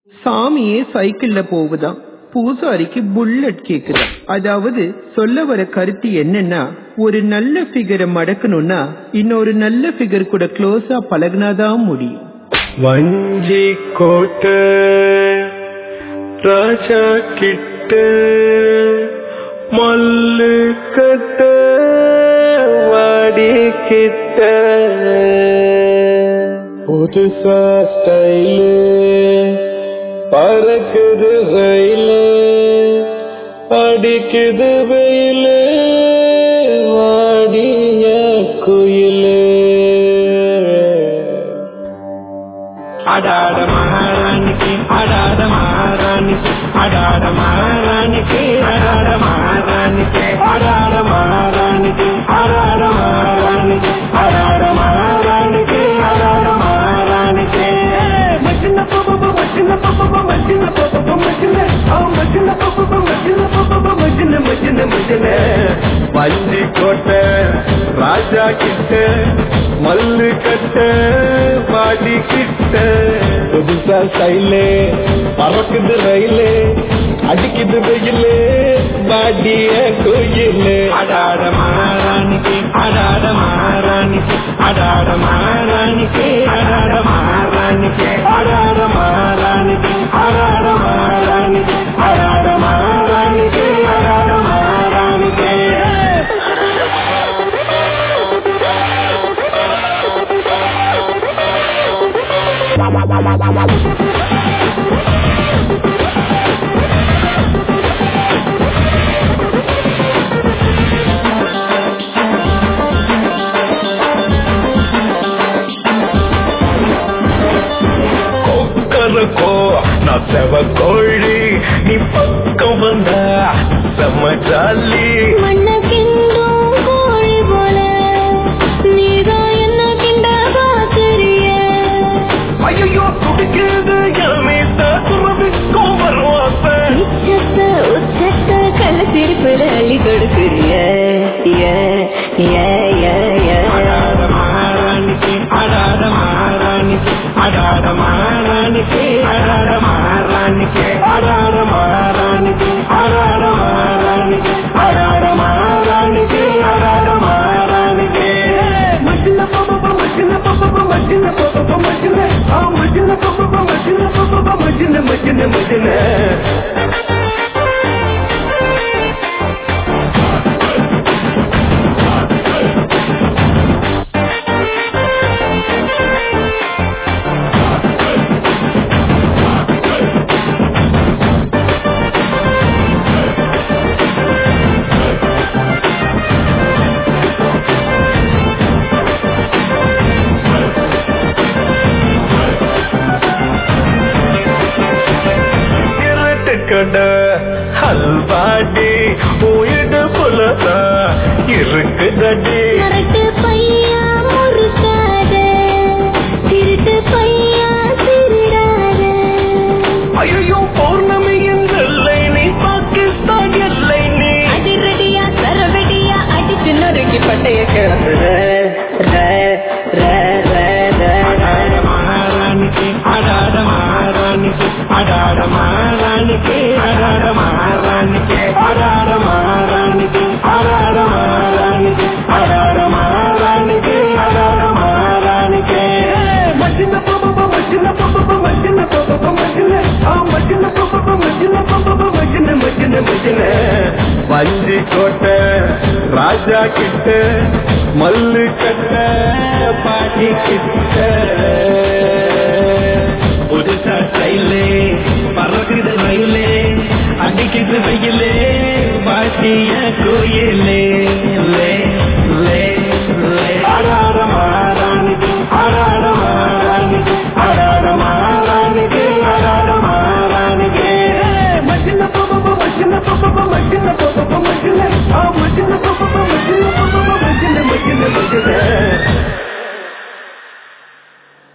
சாமியே சைக்கிள்ல போகுதாம் பூசாரிக்கு புல்லட் கேக்குதாம் அதாவது சொல்ல வர கருத்து என்னன்னா ஒரு நல்ல ஃபிகரை மடக்கணும்னா இன்னொரு நல்ல ஃபிகர் கூட க்ளோஸா பழகுனாதான் முடியும் வஞ்சி கோட்டை ராஜா கிட்ட மல்லு கட்ட வாடி கிட்ட புதுசா ஸ்டைலு பறக்குது ரயிலு அடிக்குது வெயிலு வாடிய குயிலு அடாட மகாராணிக்கு அடாட மகாராணிக்கு அடாட மகாராணிக்கு அடாட மகாராணிக்கு அடாட மகாராணிக்கு அடாட மகாராணிக்கு அடாட மகாராணிக்கு அடாட மகாராணிக்கு மச்சின பப்ப மச்சின பப்ப மச்சின பப்ப மச்சின ஆ மச்சின பப்ப மச்சின பப்ப மச்சின மச்சின மச்சின வஞ்சி கோட்டை ராஜா கிட்ட மல்லு கட்ட வாடி கிட்ட புதுசா ஸ்டைலு பறக்குது ரயிலு அடிக்குது வெயிலு வாடிய கோயிலு அடாட மகாராணிக்கு அடாட மகாராணிக்கு அடாட மகாராணிக்கு அடாட மகாராணிக்கு அடாட மகாராணிக்கு அடாட மகாராணிக்கு அடாட மகாராணிக்கு அடாட மகாராணிக்கு கொக்கரக்கோ நான் செவ கோழி நீ பக்கம் வந்தா செம்ம ஜாலி மண்ண கிண்டும் கோழி போல நீதான் என்ன கிண்ட பாக்குறிய ஐயோ துடிக்குது எல்லாமே சுரவிக்கும் வருவாச உச்சத்த உச்சத்த கள்ள சிரிப்புல அள்ளி கொடுக்குறிய ஏ ஏ ஏ ஏ அடாட மகாராணிக்கு அடாட மகாராணிக்கு அடாட மகாராணிக்கு அடாட மகாராணிக்கு அடாட மகாராணிக்கு அடாட மகாராணிக்கு அடாட மகாராணிக்கு அடாட மகாராணிக்கு மச்சின பப்ப மச்சின பப்ப மச்சின பப்ப மச்சின ஆ மச்சின பப்ப மச்சின பப்ப மச்சின மச்சின மச்சின இருட்டு கடை ஹல்வாடி உயிடு புலதா இருக்குதடி மரட்டு பையா முறுக்காத திருட்டு பையா திருடாத ஐயோ பௌர்ணமியின் எல்லை நீ பாகிஸ்தான் எல்லை நீ அதிரடியா சரவெடியா அடிச்சு நொறுக்கி பட்டைய கிளம்புற அடாட மகாராணிக்கு அடாட மகாராணிக்கு அடாட மகாராணிக்கு அடாட மகாராணிக்கு அடாட மகாராணிக்கு அடாட மகாராணிக்கு அடாட மகாராணிக்கு அடாட மகாராணிக்கு மச்சின பப்ப மச்சின பப்ப மச்சின பப்ப மச்சின ஆ மச்சின பப்ப மச்சின பப்ப மச்சின மச்சின மச்சின வஞ்சி கோட்டை ராஜா கிட்ட மல்லு கட்ட பாட்டி கிட்ட புதுசா ஸ்டைலே பறக்குது ரயிலே அடிக்குது வெயிலே பாட்டிய கோயிலே லே